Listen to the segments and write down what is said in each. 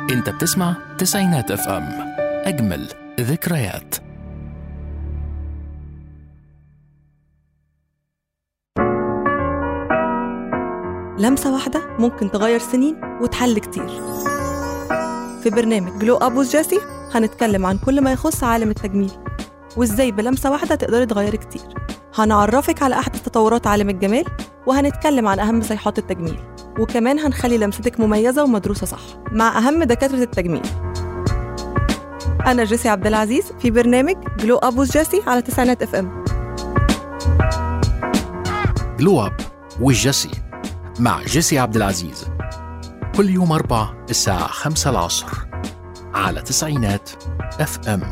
انت بتسمع تسعينات اف ام اجمل ذكريات لمسة واحدة ممكن تغير سنين وتحل كتير في برنامج جلو أب جاسي هنتكلم عن كل ما يخص عالم التجميل وإزاي بلمسة واحدة تقدري تغيري كتير هنعرفك على أحدث تطورات عالم الجمال وهنتكلم عن أهم صيحات التجميل وكمان هنخلي لمستك مميزة ومدروسة صح مع أهم دكاترة التجميل أنا جيسي عبد العزيز في برنامج جلو أب جاسي على تسعينات اف ام جلو اب والجسي مع جيسي عبد العزيز كل يوم أربع الساعة خمسة العصر على تسعينات اف ام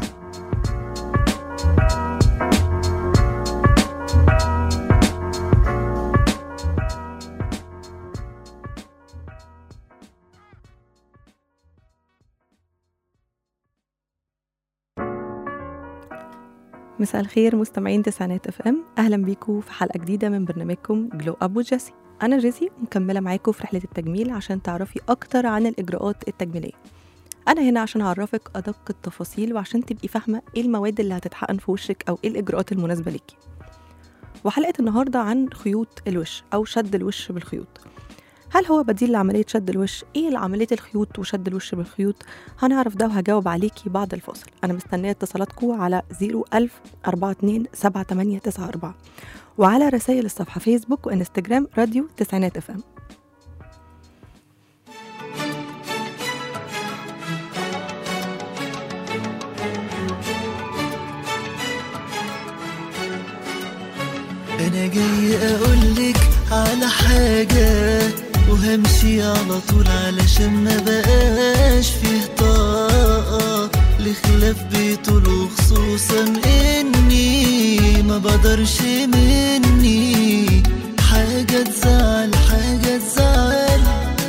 مساء الخير مستمعين تسعينات اف ام اهلا بيكم في حلقه جديده من برنامجكم جلو اب وجيسي انا جيسي مكمله معاكم في رحله التجميل عشان تعرفي اكتر عن الاجراءات التجميليه انا هنا عشان اعرفك ادق التفاصيل وعشان تبقي فاهمه ايه المواد اللي هتتحقن في وشك او ايه الاجراءات المناسبه ليكي وحلقه النهارده عن خيوط الوش او شد الوش بالخيوط هل هو بديل لعملية شد الوش؟ ايه عملية الخيوط وشد الوش بالخيوط؟ هنعرف ده وهجاوب عليكي بعد الفاصل أنا مستنية اتصالاتكم على 01000 42 7894 وعلى رسائل الصفحة فيسبوك وانستجرام راديو تسعينات اف ام انا جاي اقولك على حاجة وهمشي على طول علشان ما بقاش فيه طاقة لخلاف بيطول وخصوصا اني ما بقدرش مني حاجة تزعل حاجة تزعل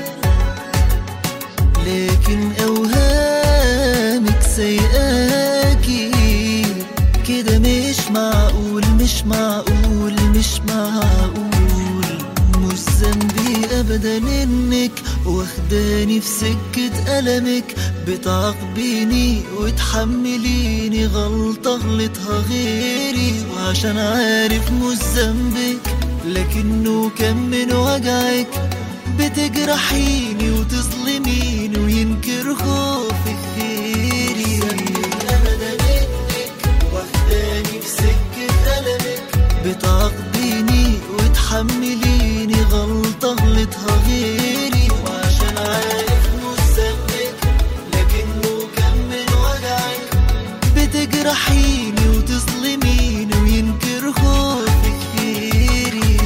لكن اوهامك سيئاكي كده مش معقول مش معقول مش معقول مش ذنبي ابدا انك واخداني في سكة ألمك بتعاقبيني وتحمليني غلطة غلطها غيري وعشان عارف مش ذنبك لكنه كان من وجعك بتجرحيني وتظلميني وينكر خوفك خيري ابدا انك واخداني في سكة ألمك بتعاقبيني وتحمليني غلطة غلطها غيري وعشان عارف مش ذنبك لكنه كان من وجعك بتجرحيني وتظلميني وينكر خوفك خيري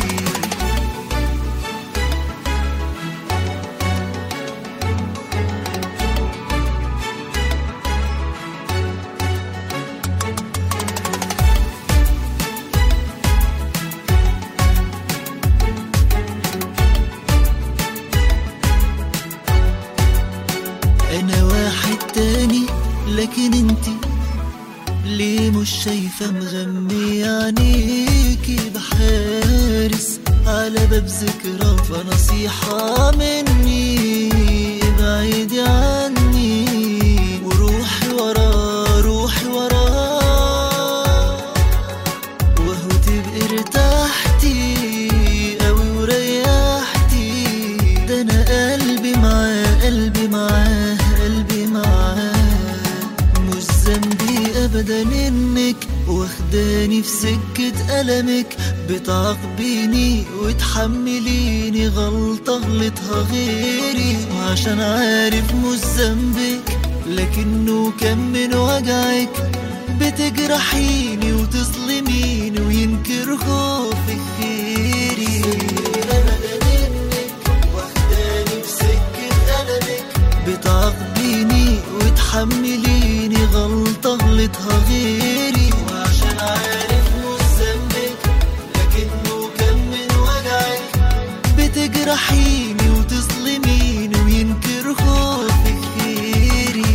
انا واحد تاني لكن انتي ليه مش شايفة مغمي عينيكي بحارس على باب ذكرى فنصيحة مني ابعدي عني وروحي وراه روحي وراه وهو تبقي ارتحتي قوي وريحتي ده انا قلبي معاه قلبي معاه قلبي معاه مش ذنبي ابدا انك واخداني في سكة ألمك بتعاقبيني وتحمليني غلطة غلطها غيري وعشان عارف مش ذنبك لكنه كان من وجعك بتجرحيني وتظلميني وينكر خوفك خيري ابدا انك واخداني في سكة ألمك بتعاقبيني وتحمليني غلطة غلطها غيري وعشان عارف مش ذنبك لكنه كان من وجعك بتجرحيني وتظلميني وينكر خوفك خيري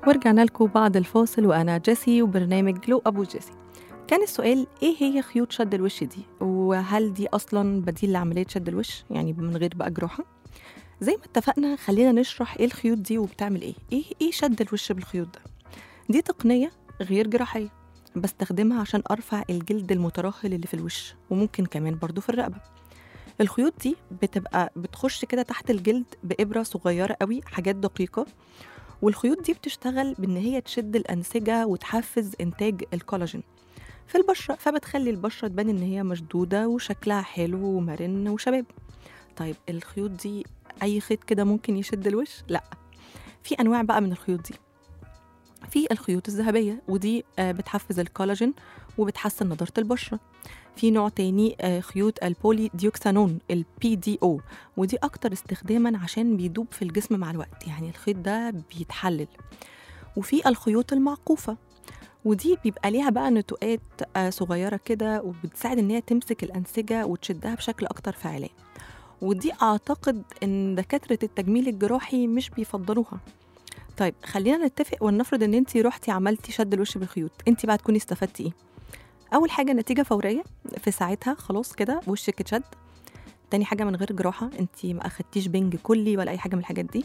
ورجعنا لكم بعد الفاصل وأنا جيسي وبرنامج لو أبو جيسي كان السؤال إيه هي خيوط شد الوش دي وهل دي أصلا بديل لعملية شد الوش يعني من غير بقى جروحة زي ما اتفقنا خلينا نشرح إيه الخيوط دي وبتعمل إيه إيه إيه شد الوش بالخيوط ده دي تقنية غير جراحية بستخدمها عشان أرفع الجلد المترهل اللي في الوش وممكن كمان برضو في الرقبة الخيوط دي بتبقى بتخش كده تحت الجلد بإبرة صغيرة قوي حاجات دقيقة والخيوط دي بتشتغل بإن هي تشد الأنسجة وتحفز إنتاج الكولاجين في البشرة فبتخلي البشرة تبان إن هي مشدودة وشكلها حلو ومرن وشباب طيب الخيوط دي أي خيط كده ممكن يشد الوش؟ لأ في أنواع بقى من الخيوط دي في الخيوط الذهبية ودي آه، بتحفز الكولاجين وبتحسن نضارة البشرة في نوع تاني آه، خيوط البولي ديوكسانون البي دي او ودي أكتر استخداما عشان بيدوب في الجسم مع الوقت يعني الخيط ده بيتحلل وفي الخيوط المعقوفة ودي بيبقى ليها بقى نتوءات آه، صغيرة كده وبتساعد إن هي تمسك الأنسجة وتشدها بشكل أكتر فعالية ودي أعتقد إن دكاترة التجميل الجراحي مش بيفضلوها طيب خلينا نتفق ولنفرض ان انت رحتي عملتي شد الوش بالخيوط انت بقى تكوني استفدتي ايه اول حاجه نتيجه فوريه في ساعتها خلاص كده وشك اتشد تاني حاجه من غير جراحه انت ما اخدتيش بنج كلي ولا اي حاجه من الحاجات دي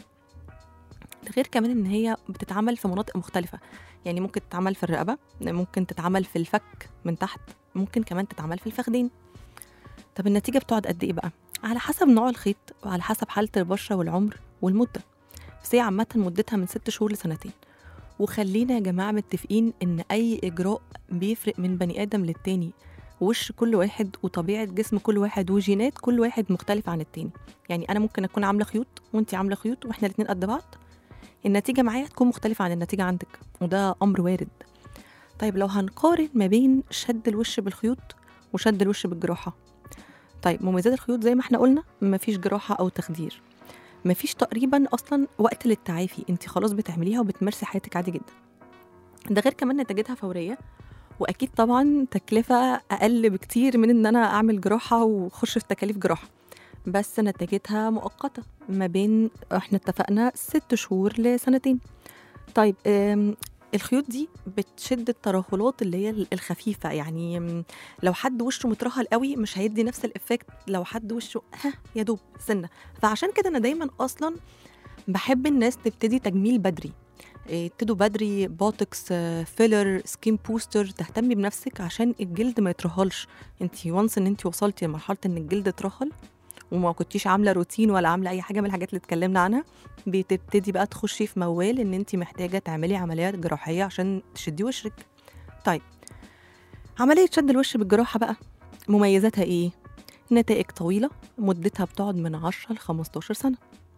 ده غير كمان ان هي بتتعمل في مناطق مختلفه يعني ممكن تتعمل في الرقبه ممكن تتعمل في الفك من تحت ممكن كمان تتعمل في الفخدين طب النتيجه بتقعد قد ايه بقى على حسب نوع الخيط وعلى حسب حاله البشره والعمر والمده بس هي عامة مدتها من ست شهور لسنتين وخلينا يا جماعة متفقين إن أي إجراء بيفرق من بني آدم للتاني وش كل واحد وطبيعة جسم كل واحد وجينات كل واحد مختلف عن التاني يعني أنا ممكن أكون عاملة خيوط وأنتي عاملة خيوط وإحنا الاتنين قد بعض النتيجة معايا تكون مختلفة عن النتيجة عندك وده أمر وارد طيب لو هنقارن ما بين شد الوش بالخيوط وشد الوش بالجراحة طيب مميزات الخيوط زي ما احنا قلنا مفيش جراحة أو تخدير مفيش تقريبا اصلا وقت للتعافي انت خلاص بتعمليها وبتمارسي حياتك عادي جدا ده غير كمان نتيجتها فوريه واكيد طبعا تكلفه اقل بكتير من ان انا اعمل جراحه واخش في تكاليف جراحه بس نتيجتها مؤقته ما بين احنا اتفقنا ست شهور لسنتين طيب أم، الخيوط دي بتشد الترهلات اللي هي الخفيفه يعني أم، لو حد وشه مترهل قوي مش هيدي نفس الافكت لو حد وشه ها يا دوب سنه فعشان كده انا دايما اصلا بحب الناس تبتدي تجميل بدري إيه، ابتدوا بدري بوتوكس آه، فيلر سكين بوستر تهتمي بنفسك عشان الجلد ما يترهلش انت وانس ان انت وصلتي لمرحله ان الجلد اترهل وما كنتيش عامله روتين ولا عامله اي حاجه من الحاجات اللي اتكلمنا عنها بتبتدي بقى تخشي في موال ان انت محتاجه تعملي عمليات جراحيه عشان تشدي وشك طيب عمليه شد الوش بالجراحه بقى مميزاتها ايه نتائج طويله مدتها بتقعد من 10 ل 15 سنه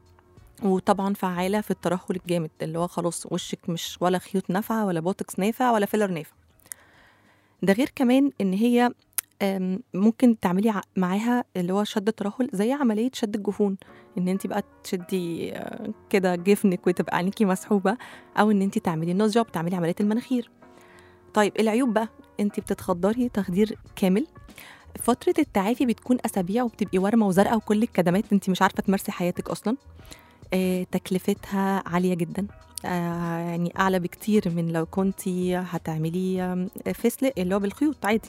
وطبعا فعالة في الترهل الجامد اللي هو خلاص وشك مش ولا خيوط نافعة ولا بوتوكس نافع ولا فيلر نافع ده غير كمان ان هي آم، ممكن تعملي ع- معاها اللي هو شد الترهل زي عملية شد الجفون ان انت بقى تشدي آه، كده جفنك وتبقى عينيكي مسحوبة او ان انت تعملي نوز جوب تعملي عملية المناخير طيب العيوب بقى انت بتتخدري تخدير كامل فترة التعافي بتكون أسابيع وبتبقي ورمة وزرقاء وكل الكدمات انت مش عارفة تمارسي حياتك أصلا آه، تكلفتها عالية جدا آه، يعني أعلى بكتير من لو كنتي هتعملي آم، فيسل اللي هو بالخيوط عادي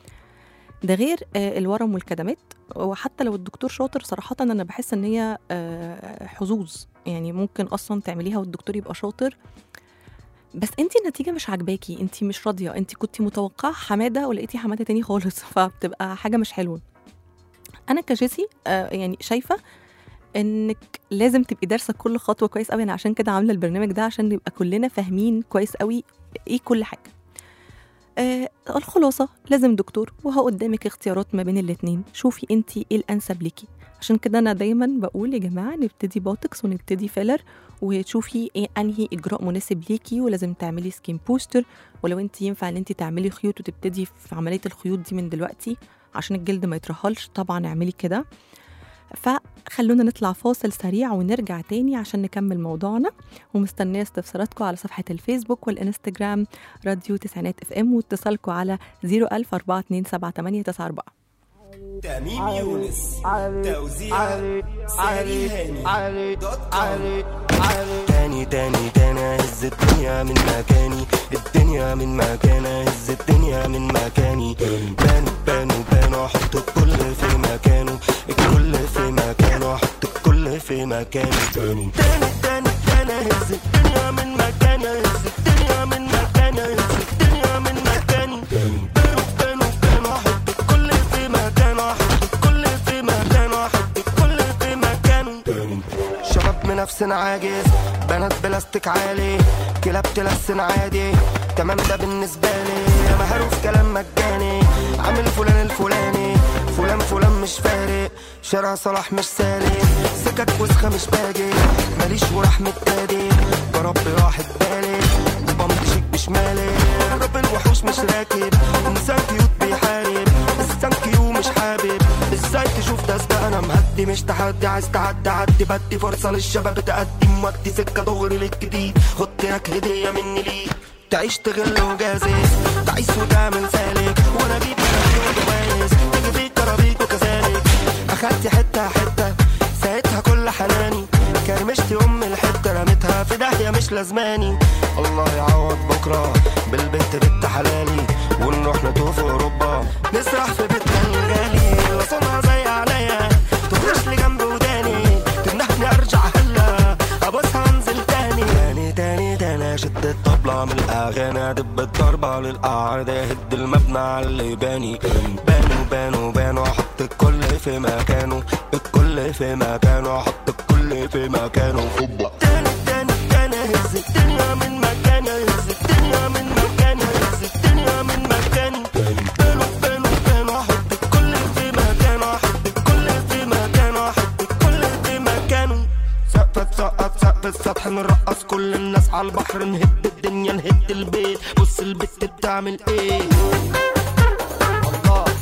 ده غير آه، الورم والكدمات وحتى لو الدكتور شاطر صراحة أنا بحس إن هي آه، حظوظ يعني ممكن أصلا تعمليها والدكتور يبقى شاطر بس انت النتيجة مش عاجباكي انت مش راضية انت كنت متوقعة حمادة ولقيتي حمادة تاني خالص فبتبقى حاجة مش حلوة أنا كجيسي آه، يعني شايفة انك لازم تبقي دارسه كل خطوه كويس قوي انا عشان كده عامله البرنامج ده عشان نبقى كلنا فاهمين كويس قوي ايه كل حاجه آه الخلاصه لازم دكتور وهو قدامك اختيارات ما بين الاتنين شوفي انت ايه الانسب ليكي عشان كده انا دايما بقول يا جماعه نبتدي بوتوكس ونبتدي فيلر وتشوفي ايه انهي اجراء مناسب ليكي ولازم تعملي سكين بوستر ولو انت ينفع ان انت تعملي خيوط وتبتدي في عمليه الخيوط دي من دلوقتي عشان الجلد ما يترهلش طبعا اعملي كده فخلونا نطلع فاصل سريع ونرجع تاني عشان نكمل موضوعنا ومستنية استفساراتكم على صفحة الفيسبوك والإنستجرام راديو تسعينات اف ام واتصالكم على 010427894 تميم يونس توزيع ساري هاني دوت كوم تاني تاني تاني مكانها هز الدنيا من مكاني الدنيا من مكانها هز الدنيا من مكاني بانوا بانوا بانوا احط الكل في مكانه الكل في مكانه احط الكل في مكانه تاني تاني تاني تاني هز الدنيا من مكاني هز الدنيا من مكاني هز الدنيا من مكاني بانوا بانوا بانوا احط الكل في مكانه احط الكل في مكانه احط الكل في مكانه شباب منافسين عاجز بنات بلاستيك عالي كلاب تلسن عادي تمام ده بالنسبة لي يا مهروف كلام مجاني عامل فلان الفلاني فلان فلان مش فارق شارع صلاح مش سالك سكك وسخة مش باجي ماليش ورحمة بادي بربي راحة بالي وبمشيك بشمالي رب الوحوش مش راكب انسان كيوت بيحارب انسان كيو مش حابب ازاي تشوف ده سباق انا مهدي مش تحدي عايز تعدي عدي بدي فرصة للشباب تقدم ودي سكة دغري للجديد خد لك هدية مني ليك تعيش تغل وجازز تعيش وتعمل سالك وانا اجيب منك جوائز تيجي فيك كرابيك وكذلك اخدت حتة حتة ساعتها كل حناني كرمشتي ام الحتة رميتها في داهية مش لازماني الله يعوض بكرة بالبنت بنت حلالي ونروح نتوه في اوروبا نسرح في بيتنا الغالي وصلنا زي عليا تخش لي جنب وداني تمنحني ارجع هلا ابوسها انزل تاني تاني تاني تاني شد الطبلة من الاغاني ادب الضربة للاعادة هد المبنى على اللي باني بانوا بانوا بانوا احط الكل في مكانه الكل في مكانه احط الكل في مكانه تاني تاني تاني هز الدنيا من مكاني هز الدنيا من مكاني هز الدنيا من مكاني بانوا بانوا بانوا احط الكل في مكانه احط الكل في مكانه احط الكل في مكانه سقف سقف سقف السطح نرقص كل الناس على البحر نهد الدنيا نهد البيت بص البت بتعمل ايه الله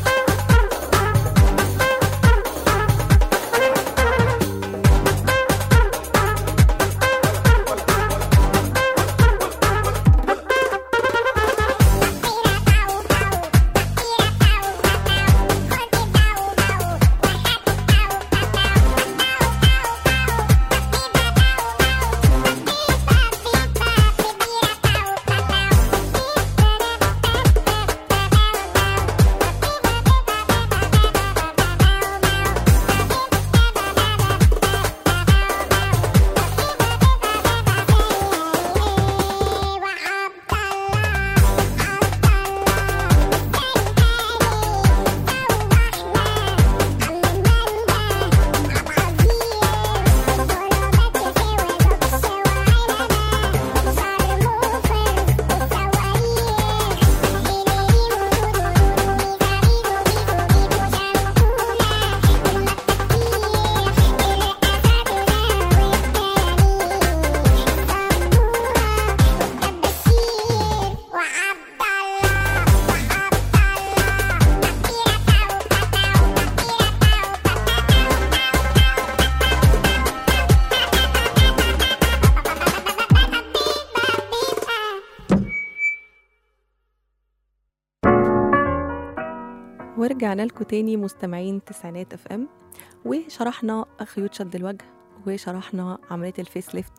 ورجعنا لكم تاني مستمعين تسعينات اف ام وشرحنا خيوط شد الوجه وشرحنا عمليه الفيس ليفت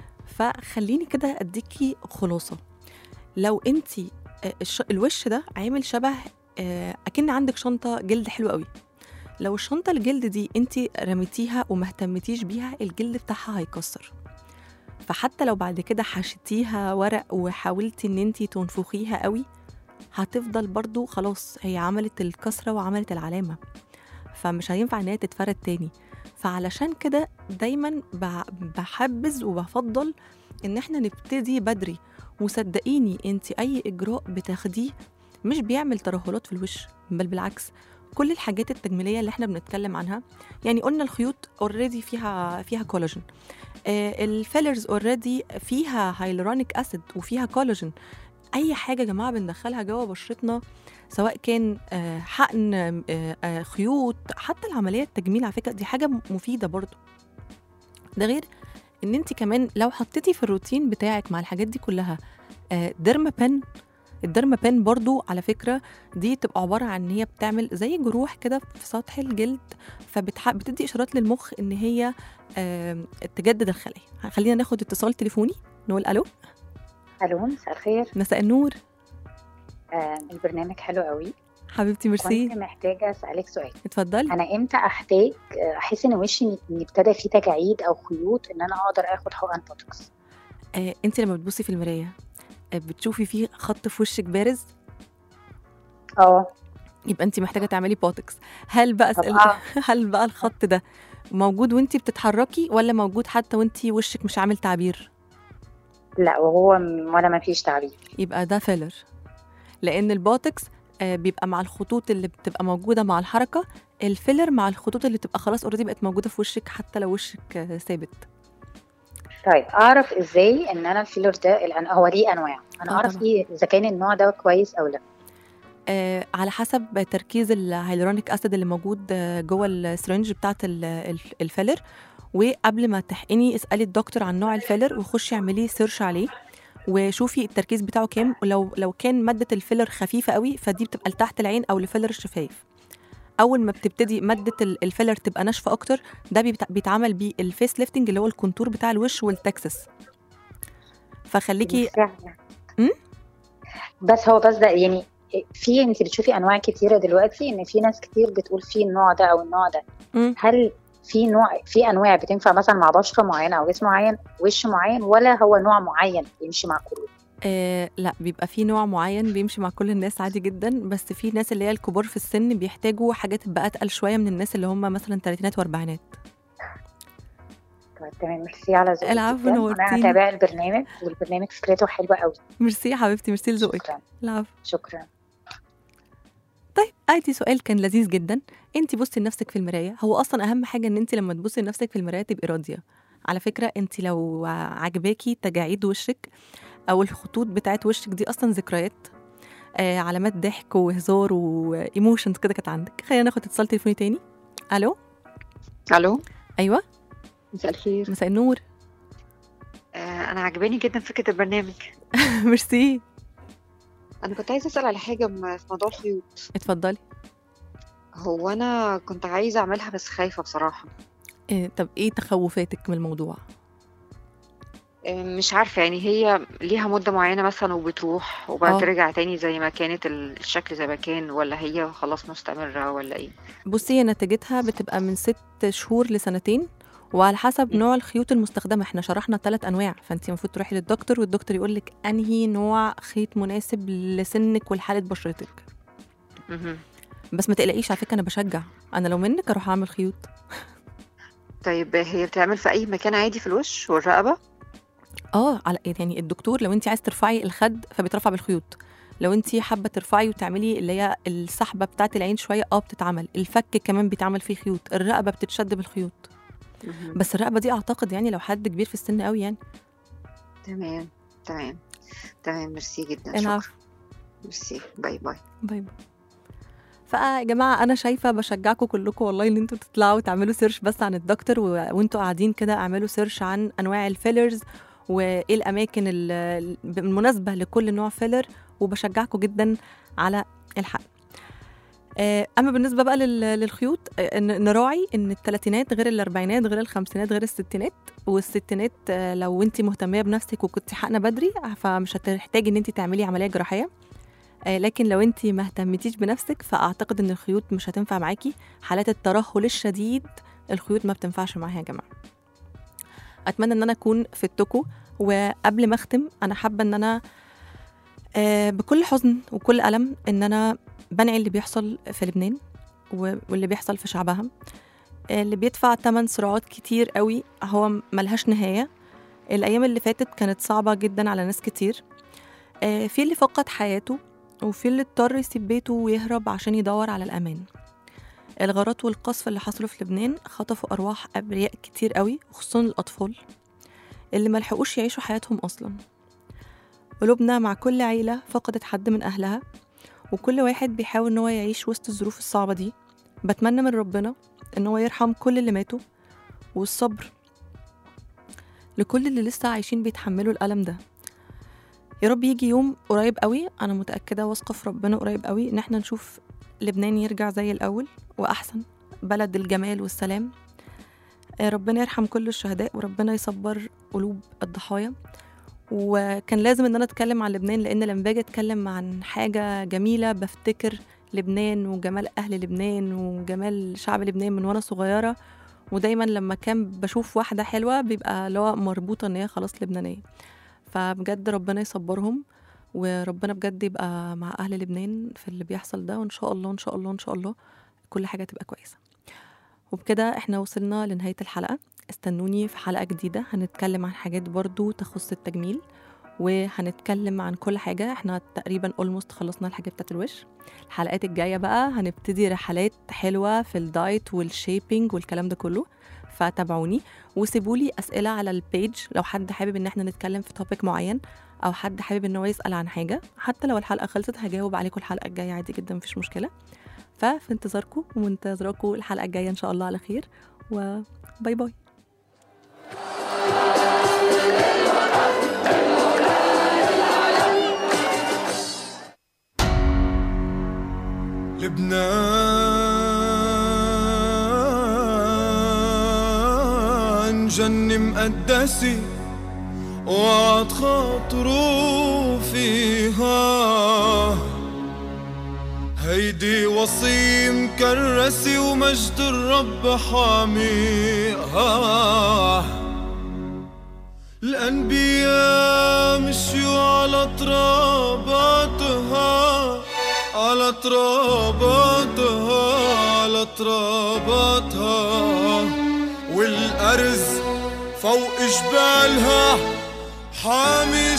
فخليني كده اديكي خلاصه لو انت الوش ده عامل شبه آه، اكن عندك شنطه جلد حلوه قوي لو الشنطه الجلد دي انت رميتيها وما اهتمتيش بيها الجلد بتاعها هيكسر فحتى لو بعد كده حشتيها ورق وحاولتي ان انت تنفخيها قوي هتفضل برضو خلاص هي عملت الكسرة وعملت العلامة فمش هينفع ان هي تتفرد تاني فعلشان كده دايما ب- بحبذ وبفضل ان احنا نبتدي بدري وصدقيني انت اي اجراء بتاخديه مش بيعمل ترهلات في الوش بل بالعكس كل الحاجات التجميليه اللي احنا بنتكلم عنها يعني قلنا الخيوط اوريدي فيها فيها كولاجين آه الفيلرز اوريدي فيها هايلورونيك اسيد وفيها كولاجين اي حاجه يا جماعه بندخلها جوه بشرتنا سواء كان آه، حقن آه، آه، خيوط حتى العمليه التجميل على فكره دي حاجه مفيده برضو ده غير ان انت كمان لو حطيتي في الروتين بتاعك مع الحاجات دي كلها آه، ديرما بن الديرما بن برضو على فكرة دي تبقى عبارة عن ان هي بتعمل زي جروح كده في سطح الجلد فبتدي اشارات للمخ ان هي آه، تجدد الخلايا خلينا ناخد اتصال تليفوني نقول الو الو مساء الخير مساء النور آه البرنامج حلو قوي حبيبتي كنت ميرسي محتاجه اسالك سؤال اتفضلي انا امتى احتاج آه، احس ان وشي ان ابتدى فيه تجاعيد او خيوط ان انا اقدر اخد حقن بوتوكس آه، انت لما بتبصي في المرايه آه، بتشوفي فيه خط في وشك بارز اه يبقى انت محتاجه تعملي بوتوكس هل بقى طب اسال آه. هل بقى الخط ده موجود وانت بتتحركي ولا موجود حتى وانت وشك مش عامل تعبير لا وهو م- ولا ما فيش تعبير يبقى ده فيلر لان البوتوكس آه، بيبقى مع الخطوط اللي بتبقى موجوده مع الحركه الفيلر مع الخطوط اللي بتبقى خلاص اوريدي بقت موجوده في وشك حتى لو وشك آه، ثابت طيب اعرف ازاي ان انا الفيلر ده الأن- هو ليه انواع انا آه اعرف طبعاً. ايه اذا كان النوع ده كويس او لا آه، على حسب تركيز الهيلورونيك اسيد اللي موجود آه، جوه السرنج بتاعت ال- الف- الفيلر وقبل ما تحقني اسالي الدكتور عن نوع الفيلر وخشي اعملي سيرش عليه وشوفي التركيز بتاعه كام ولو لو كان ماده الفيلر خفيفه قوي فدي بتبقى لتحت العين او لفيلر الشفايف اول ما بتبتدي ماده ال- الفيلر تبقى ناشفه اكتر ده بيبت- بيتعمل بيه الفيس ليفتنج اللي هو الكونتور بتاع الوش والتكسس فخليكي فعلا. مم؟ بس هو بس ده يعني في انت بتشوفي انواع كتيره دلوقتي ان في ناس كتير بتقول في النوع ده او النوع ده مم. هل في نوع في انواع بتنفع مثلا مع بشره معينه او جسم معين وش معين ولا هو نوع معين يمشي مع كله آه لا بيبقى في نوع معين بيمشي مع كل الناس عادي جدا بس في ناس اللي هي الكبار في السن بيحتاجوا حاجات تبقى اتقل شويه من الناس اللي هم مثلا تلاتينات واربعينات طيب تمام ميرسي على ذوقك العفو، جداً. انا نورتيني. هتابع البرنامج والبرنامج فكرته حلوه قوي ميرسي يا حبيبتي ميرسي لذوقك شكرا العفو شكرا طيب ادي سؤال كان لذيذ جدا انت بصي لنفسك في المرايه هو اصلا اهم حاجه ان انت لما تبصي لنفسك في المرايه تبقي راضيه على فكره انت لو عجباكي تجاعيد وشك او الخطوط بتاعت وشك دي اصلا ذكريات آه علامات ضحك وهزار وايموشنز كده كانت عندك خلينا ناخد اتصال تليفوني تاني الو الو ايوه مساء الخير مساء النور آه انا عجباني جدا فكره البرنامج ميرسي انا كنت عايزه اسال على حاجه م- في موضوع الخيوط اتفضلي هو انا كنت عايزه اعملها بس خايفه بصراحه إيه طب ايه تخوفاتك من الموضوع آه، مش عارفه يعني هي ليها مده معينه مثلا وبتروح وبعد آه. ترجع تاني زي ما كانت ال- الشكل زي ما كان ولا هي خلاص مستمره ولا ايه بصي هي نتيجتها بتبقى من ست شهور لسنتين وعلى حسب م. نوع الخيوط المستخدمه احنا شرحنا ثلاث انواع فانت المفروض تروحي للدكتور والدكتور يقول لك انهي نوع خيط مناسب لسنك ولحاله بشرتك مهم. بس ما تقلقيش على فكره انا بشجع انا لو منك اروح اعمل خيوط طيب هي بتعمل في اي مكان عادي في الوش والرقبه اه على يعني الدكتور لو انت عايز ترفعي الخد فبيترفع بالخيوط لو انت حابه ترفعي وتعملي اللي هي السحبه بتاعه العين شويه اه بتتعمل الفك كمان بيتعمل فيه خيوط الرقبه بتتشد بالخيوط مهم. بس الرقبه دي اعتقد يعني لو حد كبير في السن قوي يعني تمام تمام تمام ميرسي جدا العفو. شكرا ميرسي باي باي باي باي فيا جماعه انا شايفه بشجعكم كلكم والله ان انتوا تطلعوا تعملوا سيرش بس عن الدكتور و... وانتوا قاعدين كده اعملوا سيرش عن انواع الفيلرز وايه الاماكن ال- المناسبه لكل نوع فيلر وبشجعكم جدا على الحق آه، اما بالنسبه بقى لل- للخيوط آه، ن- نراعي ان الثلاثينات غير الاربعينات غير الخمسينات غير الستينات والستينات آه، لو انت مهتميه بنفسك وكنت حقنه بدري آه، فمش هتحتاجي ان انت تعملي عمليه جراحيه آه، لكن لو انت ما اهتمتيش بنفسك فاعتقد ان الخيوط مش هتنفع معاكي حالات الترهل الشديد الخيوط ما بتنفعش معاها يا جماعه اتمنى ان انا اكون فدتكم وقبل ما اختم انا حابه ان انا آه، بكل حزن وكل الم ان انا بنعي اللي بيحصل في لبنان و- واللي بيحصل في شعبها آه، اللي بيدفع ثمن صراعات كتير قوي هو ملهاش نهايه الايام اللي فاتت كانت صعبه جدا على ناس كتير آه، في اللي فقد حياته وفي اللي اضطر يسيب بيته ويهرب عشان يدور على الأمان الغارات والقصف اللي حصلوا في لبنان خطفوا أرواح أبرياء كتير قوي وخصوصا الأطفال اللي ملحقوش يعيشوا حياتهم أصلا قلوبنا مع كل عيلة فقدت حد من أهلها وكل واحد بيحاول إن هو يعيش وسط الظروف الصعبة دي بتمنى من ربنا إن هو يرحم كل اللي ماتوا والصبر لكل اللي لسه عايشين بيتحملوا الألم ده يا رب يجي يوم قريب قوي انا متاكده واثقه في ربنا قريب قوي ان احنا نشوف لبنان يرجع زي الاول واحسن بلد الجمال والسلام آه، ربنا يرحم كل الشهداء وربنا يصبر قلوب الضحايا وكان لازم ان انا اتكلم عن لبنان لان لما باجي اتكلم عن حاجه جميله بفتكر لبنان وجمال اهل لبنان وجمال شعب لبنان من وانا صغيره ودايما لما كان بشوف واحده حلوه بيبقى اللي هو مربوطه ان هي خلاص لبنانيه فبجد ربنا يصبرهم وربنا بجد يبقى مع اهل لبنان في اللي بيحصل ده وان شاء الله ان شاء الله ان شاء الله كل حاجه تبقى كويسه وبكده احنا وصلنا لنهايه الحلقه استنوني في حلقه جديده هنتكلم عن حاجات برضو تخص التجميل وهنتكلم عن كل حاجه احنا تقريبا اولموست خلصنا الحاجات بتاعت الوش الحلقات الجايه بقى هنبتدي رحلات حلوه في الدايت والشيبينج والكلام ده كله فتابعوني وسيبولي اسئله على البيج لو حد حابب ان احنا نتكلم في توبيك معين او حد حابب ان هو يسال عن حاجه حتى لو الحلقه خلصت هجاوب عليكم الحلقه الجايه عادي جدا مفيش مشكله ففي انتظاركم ومنتظراكم الحلقه الجايه ان شاء الله على خير وباي باي لبنان جنة مقدسة وعد خاطروا فيها هيدي وصية مكرسة ومجد الرب حاميها الأنبياء مشيوا على تراباتها على تراباتها على تراباتها والأرز فوق جبالها حامي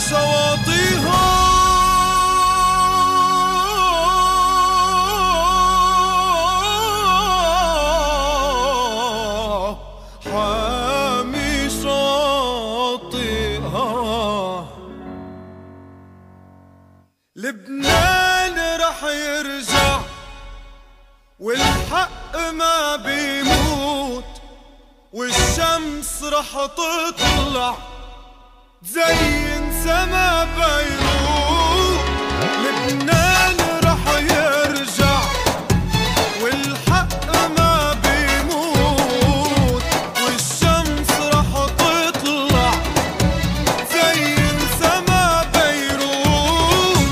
شواطئها حامي شاطئها لبنان رح يرجع والحق ما بيموت والشمس رح تطلع تزين سما بيروت لبنان رح يرجع والحق ما بيموت والشمس رح تطلع تزين سما بيروت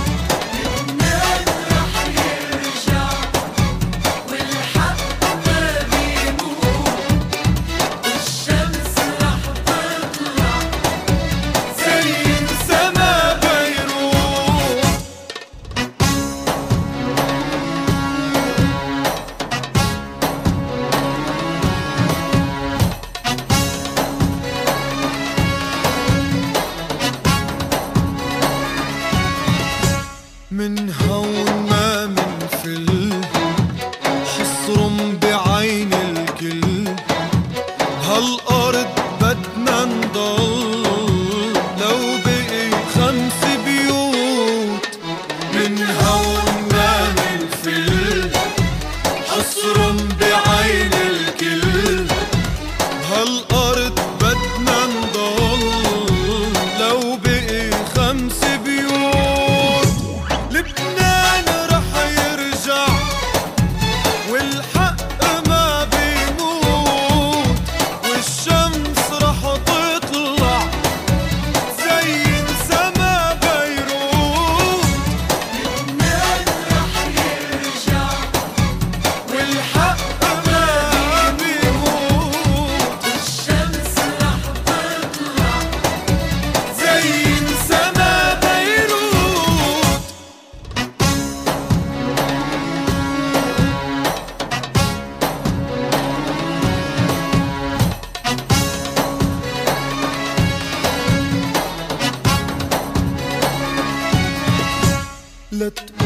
زين سما بيروت من هون ما منفل حصرم بعين الكل هالأرض بدنا نضل لو بقي خمس بيوت من هون ما منفل حصرم بعين الكل هالأرض بدنا نضل لو بقي خمس بيوت لبنان رح يرجع والحق ما بيموت والشمس رح تطلع زين سما بيروت والحق ما بيموت زين سما بيروت لا تقول